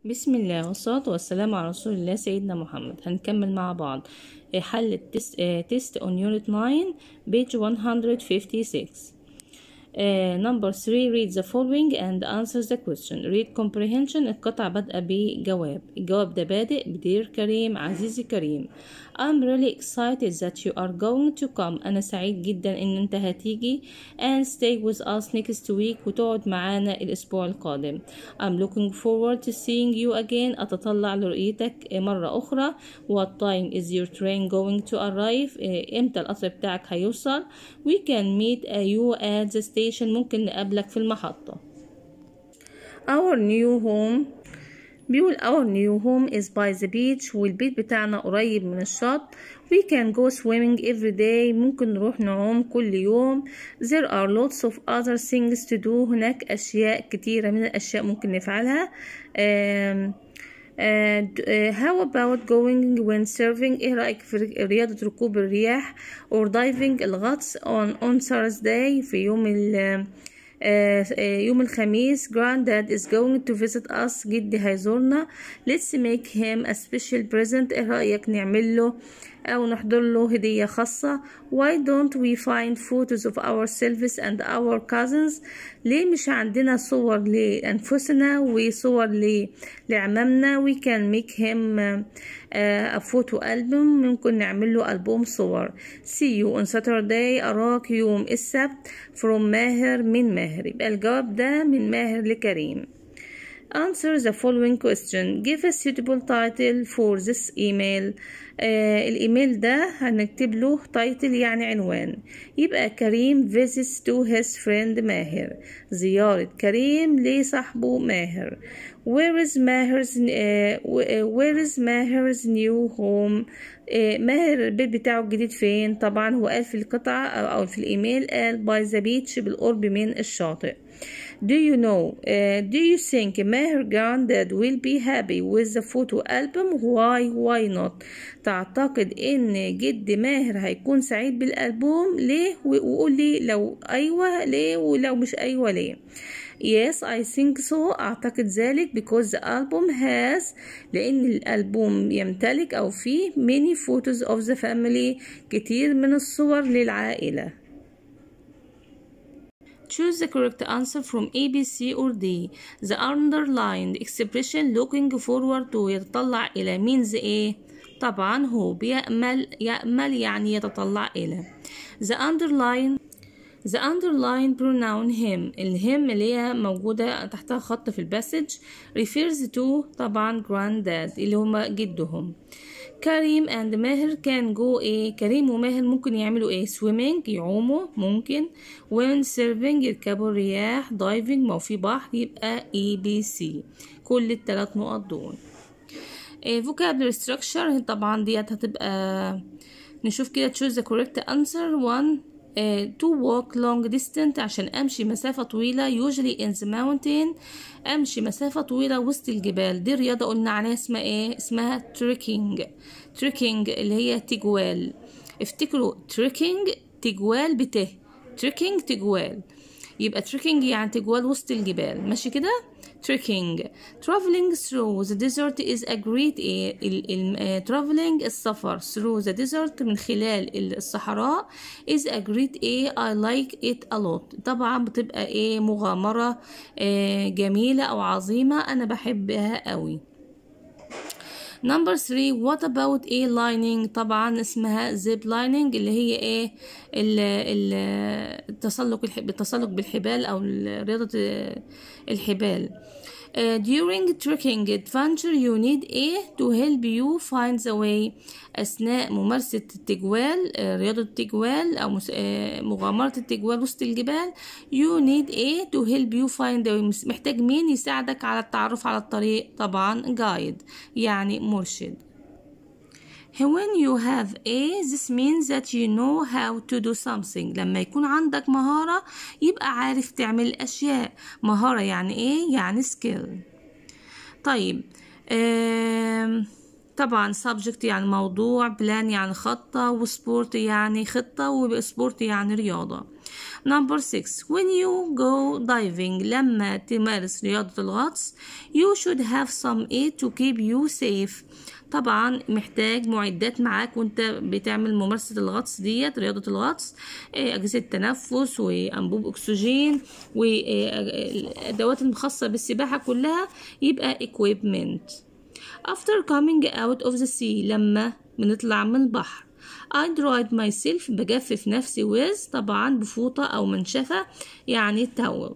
بسم الله والصلاة والسلام على رسول الله سيدنا محمد هنكمل مع بعض حل التست تيست on unit 9 page 156 Uh, number 3 read the following and answer the question read comprehension القطع بادئة بجواب الجواب ده بادئ بدير كريم عزيزي كريم I'm really excited that you are going to come أنا سعيد جدا إن أنت هتيجي and stay with us next week وتقعد معانا الأسبوع القادم I'm looking forward to seeing you again أتطلع لرؤيتك مرة أخرى What time is your train going to arrive إمتى القطر بتاعك هيوصل We can meet you at the station ممكن نقابلك في المحطة Our new home بيقول our new home is by the beach والبيت بتاعنا قريب من الشط we can go swimming every day ممكن نروح نعوم كل يوم there are lots of other things to do هناك أشياء كتيرة من الأشياء ممكن نفعلها um, uh, how about going when surfing ايه رأيك في رياضة ركوب الرياح or diving الغطس on, on Thursday في يوم ال يوم الخميس granddad is going to visit us جدي هيزورنا let's make him a special present ايه رأيك نعمل له أو نحضر له هدية خاصة why don't we find photos of ourselves and our cousins ليه مش عندنا صور لأنفسنا وصور لعمامنا we can make him a photo album ممكن نعمل له ألبوم صور see you on Saturday أراك يوم السبت from ماهر من ماهر يبقى الجواب ده من ماهر لكريم Answer the following question. Give a suitable title for this email. آه الإيميل ده هنكتب له title يعني عنوان. يبقى كريم visits to his friend ماهر. زيارة كريم لصاحبه ماهر. Where is ماهر's uh, Where is ماهر's new home? uh, ماهر البيت بتاعه الجديد فين؟ طبعا هو قال في القطعة أو في الإيميل قال by the beach بالقرب من الشاطئ. Do you know? Uh, do you think Maher granddad will be happy with the photo album? Why? Why not? تعتقد إن جد ماهر هيكون سعيد بالألبوم ليه؟ وقول لي لو أيوة ليه ولو مش أيوة ليه؟ Yes, I think so. أعتقد ذلك because the album has لأن الألبوم يمتلك أو فيه many photos of the family كتير من الصور للعائلة. Choose the correct answer from A, B, C or D. The underlined expression looking forward to يتطلع إلى means إيه؟ طبعا هو بيأمل يأمل يعني يتطلع إلى. The underline The underlined pronoun him الهم اللي هي موجودة تحتها خط في الباسج refers to طبعا granddad اللي هما جدهم كريم and ماهر كان جو ايه كريم وماهر ممكن يعملوا ايه swimming يعوموا ممكن when surfing يركبوا الرياح diving ما في بحر يبقى اي بي سي كل الثلاث نقط دول إيه vocabulary structure طبعا ديت هتبقى نشوف كده choose the correct answer one Uh, to walk long distance عشان أمشي مسافة طويلة usually in the mountain أمشي مسافة طويلة وسط الجبال دي رياضة قلنا عليها اسمها إيه اسمها trekking trekking اللي هي تجوال افتكروا trekking تجوال بته trekking تجوال يبقى trekking يعني تجوال وسط الجبال ماشي كده trekking traveling through the desert is a great ايه ال ال traveling السفر through the desert من خلال الصحراء is a great ايه I like it a lot طبعا بتبقى ايه مغامرة إيه جميلة او عظيمة انا بحبها قوي نمبر 3 وات اباوت ايه لايننج طبعا اسمها زيب لايننج اللي هي ايه التسلق التسلق بالحبال او رياضه الحبال Uh, during trekking adventure you need a to help you find the way أثناء ممارسة التجوال uh, رياضة التجوال أو uh, مغامرة التجوال وسط الجبال you need a to help you find the way محتاج مين يساعدك على التعرف على الطريق طبعا guide يعني مرشد When you have A this means that you know how to do something لما يكون عندك مهارة يبقى عارف تعمل أشياء مهارة يعني إيه؟ يعني skill طيب طبعا subject يعني موضوع plan يعني خطة وسبورت يعني خطة وسبورت يعني رياضة number 6 when you go diving لما تمارس رياضة الغطس you should have some aid to keep you safe طبعا محتاج معدات معاك وانت بتعمل ممارسة الغطس ديت رياضة الغطس أجهزة تنفس وأنبوب أكسجين والأدوات الخاصة بالسباحة كلها يبقى equipment after coming out of the sea لما بنطلع من البحر I dried myself بجفف نفسي with طبعا بفوطة أو منشفة يعني towel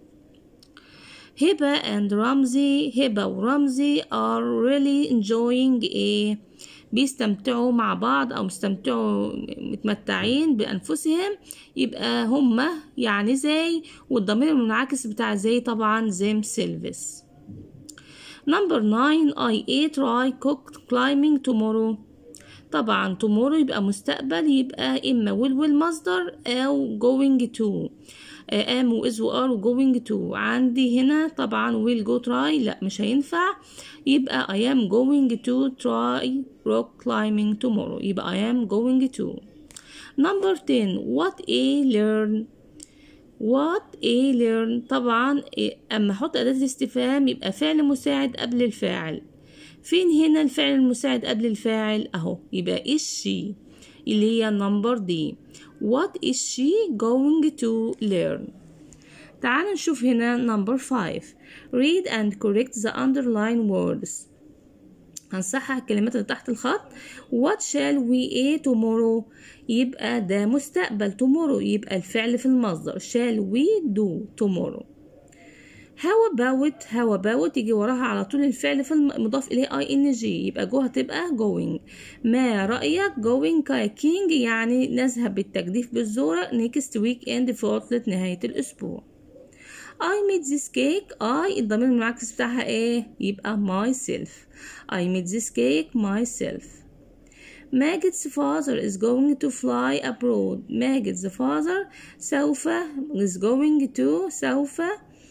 هبة and رمزي هبة ورمزي are really enjoying ايه بيستمتعوا مع بعض او مستمتعوا متمتعين بانفسهم يبقى هما يعني زي والضمير المنعكس بتاع زي طبعا زم سيلفس نمبر 9 I ate try cooked climbing tomorrow طبعا tomorrow يبقى مستقبل يبقى إما will والمصدر أو going to am و is و are و going to عندي هنا طبعا will go try لا مش هينفع يبقى I am going to try rock climbing tomorrow يبقى I am going to number 10 what a learn what a learn طبعا اما احط اداة الاستفهام يبقى فعل مساعد قبل الفاعل فين هنا الفعل المساعد قبل الفاعل اهو يبقى is she اللي هي النمبر دي what is she going to learn تعالوا نشوف هنا نمبر 5 read and correct the underline words هنصحح الكلمات اللي تحت الخط what shall we eat tomorrow يبقى ده مستقبل tomorrow يبقى الفعل في المصدر shall we do tomorrow how about how about يجي وراها على طول الفعل في المضاف إليه ing يبقى جو هتبقى going ما رأيك going kayaking يعني نذهب بالتجديف بالزورة next weekend في عطلة نهاية الأسبوع I made this cake I الضمير المعكس بتاعها ايه يبقى myself I made this cake myself Magid's father is going to fly abroad Magid's father سوف is going to سوف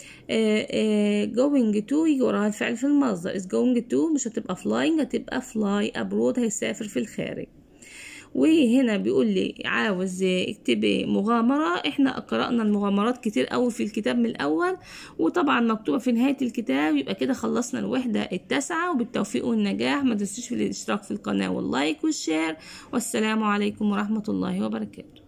going to يجي وراها الفعل في المصدر is going to مش هتبقى flying هتبقى fly abroad هيسافر في الخارج وهنا بيقول لي عاوز اكتبي مغامرة احنا قرأنا المغامرات كتير قوي في الكتاب من الأول وطبعا مكتوبة في نهاية الكتاب يبقى كده خلصنا الوحدة التاسعة وبالتوفيق والنجاح ما تنسوش في الاشتراك في القناة واللايك والشير والسلام عليكم ورحمة الله وبركاته